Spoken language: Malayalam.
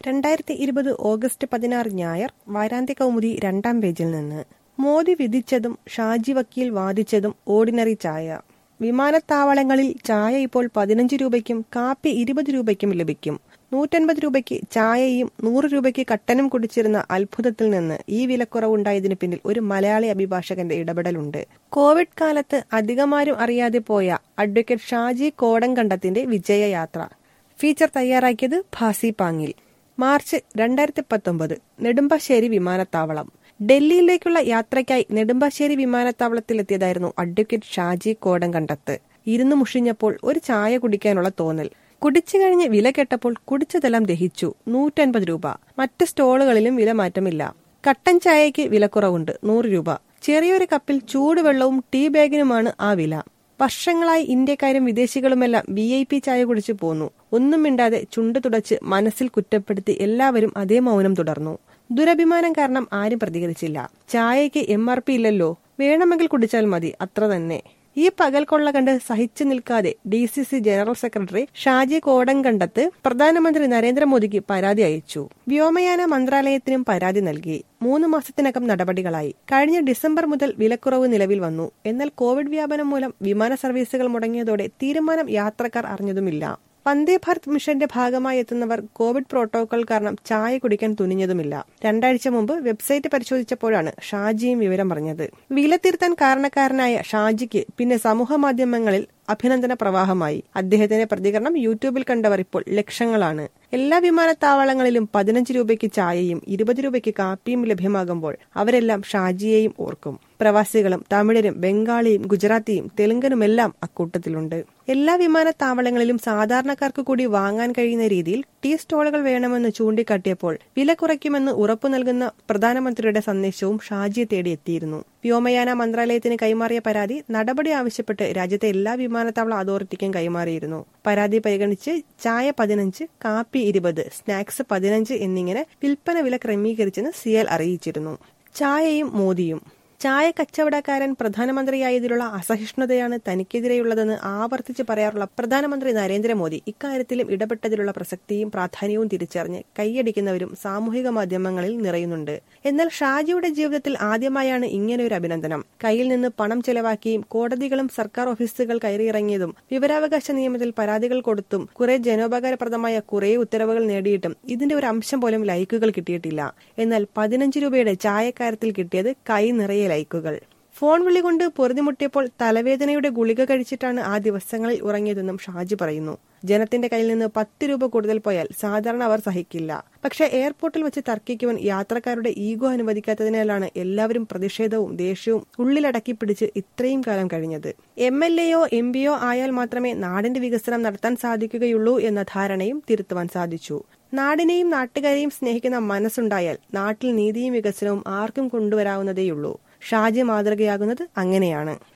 രണ്ടായിരത്തി ഇരുപത് ഓഗസ്റ്റ് പതിനാറ് ഞായർ വാരാന്ത്യ കൗമുദി രണ്ടാം പേജിൽ നിന്ന് മോദി വിധിച്ചതും ഷാജി വക്കീൽ വാദിച്ചതും ഓർഡിനറി ചായ വിമാനത്താവളങ്ങളിൽ ചായ ഇപ്പോൾ പതിനഞ്ച് രൂപയ്ക്കും കാപ്പി ഇരുപത് രൂപയ്ക്കും ലഭിക്കും നൂറ്റൻപത് രൂപയ്ക്ക് ചായയും നൂറ് രൂപയ്ക്ക് കട്ടനും കുടിച്ചിരുന്ന അത്ഭുതത്തിൽ നിന്ന് ഈ വിലക്കുറവുണ്ടായതിനു പിന്നിൽ ഒരു മലയാളി അഭിഭാഷകന്റെ ഇടപെടലുണ്ട് കോവിഡ് കാലത്ത് അധികമാരും അറിയാതെ പോയ അഡ്വക്കേറ്റ് ഷാജി കോടംകണ്ടത്തിന്റെ വിജയയാത്ര ഫീച്ചർ തയ്യാറാക്കിയത് ഭാസി പാങ്ങിൽ മാർച്ച് രണ്ടായിരത്തി പത്തൊമ്പത് നെടുമ്പാശ്ശേരി വിമാനത്താവളം ഡൽഹിയിലേക്കുള്ള യാത്രയ്ക്കായി നെടുമ്പാശ്ശേരി വിമാനത്താവളത്തിലെത്തിയതായിരുന്നു അഡ്വക്കേറ്റ് ഷാജി കോടംകണ്ടത്ത് ഇരുന്ന് മുഷിഞ്ഞപ്പോൾ ഒരു ചായ കുടിക്കാനുള്ള തോന്നൽ കുടിച്ചു കഴിഞ്ഞ് വില കേട്ടപ്പോൾ കുടിച്ചതെല്ലാം ദഹിച്ചു നൂറ്റൻപത് രൂപ മറ്റ് സ്റ്റോളുകളിലും വില മാറ്റമില്ല കട്ടൻ ചായയ്ക്ക് വിലക്കുറവുണ്ട് നൂറ് രൂപ ചെറിയൊരു കപ്പിൽ ചൂടുവെള്ളവും ടീ ബാഗിനുമാണ് ആ വില വർഷങ്ങളായി ഇന്ത്യക്കാരും വിദേശികളുമെല്ലാം വി ഐ പി ചായ കുടിച്ചു പോന്നു ഒന്നും മിണ്ടാതെ ചുണ്ട് തുടച്ച് മനസ്സിൽ കുറ്റപ്പെടുത്തി എല്ലാവരും അതേ മൗനം തുടർന്നു ദുരഭിമാനം കാരണം ആരും പ്രതികരിച്ചില്ല ചായയ്ക്ക് എം ആർ പി ഇല്ലല്ലോ വേണമെങ്കിൽ കുടിച്ചാൽ മതി അത്ര തന്നെ ഈ പകൽ കൊള്ള കണ്ട് സഹിച്ചു നിൽക്കാതെ D C C general secretary Shaji Kodamkandath പ്രധാനമന്ത്രി നരേന്ദ്രമോദിക്ക് പരാതി അയച്ചു വ്യോമയാന മന്ത്രാലയത്തിനും പരാതി നൽകി മൂന്ന് മാസത്തിനകം നടപടികളായി കഴിഞ്ഞ ഡിസംബർ മുതൽ വിലക്കുറവ് നിലവിൽ വന്നു എന്നാൽ കോവിഡ് വ്യാപനം മൂലം വിമാന സർവീസുകൾ മുടങ്ങിയതോടെ തീരുമാനം യാത്രക്കാർ അറിഞ്ഞതുമില്ല വന്ദേ ഭാരത് മിഷന്റെ ഭാഗമായി എത്തുന്നവർ കോവിഡ് പ്രോട്ടോകോൾ കാരണം ചായ കുടിക്കാൻ തുനിഞ്ഞതുമില്ല രണ്ടാഴ്ച മുമ്പ് വെബ്സൈറ്റ് പരിശോധിച്ചപ്പോഴാണ് ഷാജിയും വിവരം പറഞ്ഞത് വില തിരുത്താൻ കാരണക്കാരനായ ഷാജിക്ക് പിന്നെ സമൂഹ മാധ്യമങ്ങളിൽ അഭിനന്ദന പ്രവാഹമായി അദ്ദേഹത്തിന്റെ പ്രതികരണം യൂട്യൂബിൽ കണ്ടവർ ഇപ്പോൾ ലക്ഷങ്ങളാണ് എല്ലാ വിമാനത്താവളങ്ങളിലും പതിനഞ്ച് രൂപയ്ക്ക് ചായയും ഇരുപത് രൂപയ്ക്ക് കാപ്പിയും ലഭ്യമാകുമ്പോൾ അവരെല്ലാം ഷാജിയെയും ഓർക്കും പ്രവാസികളും തമിഴരും ബംഗാളിയും ഗുജറാത്തിയും തെലുങ്കനുമെല്ലാം അക്കൂട്ടത്തിലുണ്ട് എല്ലാ വിമാനത്താവളങ്ങളിലും സാധാരണക്കാർക്ക് കൂടി വാങ്ങാൻ കഴിയുന്ന രീതിയിൽ ടീ സ്റ്റോളുകൾ വേണമെന്ന് ചൂണ്ടിക്കാട്ടിയപ്പോൾ വില കുറയ്ക്കുമെന്ന് ഉറപ്പു നൽകുന്ന പ്രധാനമന്ത്രിയുടെ സന്ദേശവും ഷാജിയെ തേടി എത്തിയിരുന്നു വ്യോമയാന മന്ത്രാലയത്തിന് കൈമാറിയ പരാതി നടപടി ആവശ്യപ്പെട്ട് രാജ്യത്തെ എല്ലാ വിമാനത്താവള അതോറിറ്റിക്കും കൈമാറിയിരുന്നു പരാതി പരിഗണിച്ച് ചായ പതിനഞ്ച് കാപ്പി ഇരുപത് സ്നാക്സ് പതിനഞ്ച് എന്നിങ്ങനെ വിൽപ്പന വില ക്രമീകരിച്ചെന്ന് സിയൽ അറിയിച്ചിരുന്നു ചായയും മോദിയും ചായ കച്ചവടക്കാരൻ പ്രധാനമന്ത്രിയായതിലുള്ള അസഹിഷ്ണുതയാണ് തനിക്കെതിരെയുള്ളതെന്ന് ആവർത്തിച്ച് പറയാറുള്ള പ്രധാനമന്ത്രി നരേന്ദ്രമോദി ഇക്കാര്യത്തിലും ഇടപെട്ടതിലുള്ള പ്രസക്തിയും പ്രാധാന്യവും തിരിച്ചറിഞ്ഞ് കൈയടിക്കുന്നവരും സാമൂഹിക മാധ്യമങ്ങളിൽ നിറയുന്നുണ്ട് എന്നാൽ ഷാജിയുടെ ജീവിതത്തിൽ ആദ്യമായാണ് ഇങ്ങനെയൊരു അഭിനന്ദനം കയ്യിൽ നിന്ന് പണം ചെലവാക്കിയും കോടതികളും സർക്കാർ ഓഫീസുകൾ കയറിയിറങ്ങിയതും വിവരാവകാശ നിയമത്തിൽ പരാതികൾ കൊടുത്തും കുറെ ജനോപകാരപ്രദമായ കുറെ ഉത്തരവുകൾ നേടിയിട്ടും ഇതിന്റെ ഒരു അംശം പോലും ലൈക്കുകൾ കിട്ടിയിട്ടില്ല എന്നാൽ പതിനഞ്ച് രൂപയുടെ ചായക്കാരത്തിൽ കിട്ടിയത് കൈ നിറയെ ലൈക്കുകൾ ഫോൺ വിളി കൊണ്ട് പൊറുതിമുട്ടിയപ്പോൾ തലവേദനയുടെ ഗുളിക കഴിച്ചിട്ടാണ് ആ ദിവസങ്ങളിൽ ഉറങ്ങിയതെന്നും ഷാജി പറയുന്നു ജനത്തിന്റെ കയ്യിൽ നിന്ന് പത്ത് രൂപ കൂടുതൽ പോയാൽ സാധാരണ അവർ സഹിക്കില്ല പക്ഷേ എയർപോർട്ടിൽ വെച്ച് തർക്കിക്കുവാൻ യാത്രക്കാരുടെ ഈഗോ അനുവദിക്കാത്തതിനാലാണ് എല്ലാവരും പ്രതിഷേധവും ദേഷ്യവും ഉള്ളിലടക്കി പിടിച്ച് ഇത്രയും കാലം കഴിഞ്ഞത് എം എൽ എയോ എം പിയോ ആയാൽ മാത്രമേ നാടിന്റെ വികസനം നടത്താൻ സാധിക്കുകയുള്ളൂ എന്ന ധാരണയും തിരുത്തുവാൻ സാധിച്ചു നാടിനെയും നാട്ടുകാരെയും സ്നേഹിക്കുന്ന മനസ്സുണ്ടായാൽ നാട്ടിൽ നീതിയും വികസനവും ആർക്കും കൊണ്ടുവരാവുന്നതേയുള്ളൂ ഷാജി മാതൃകയാകുന്നത് അങ്ങനെയാണ്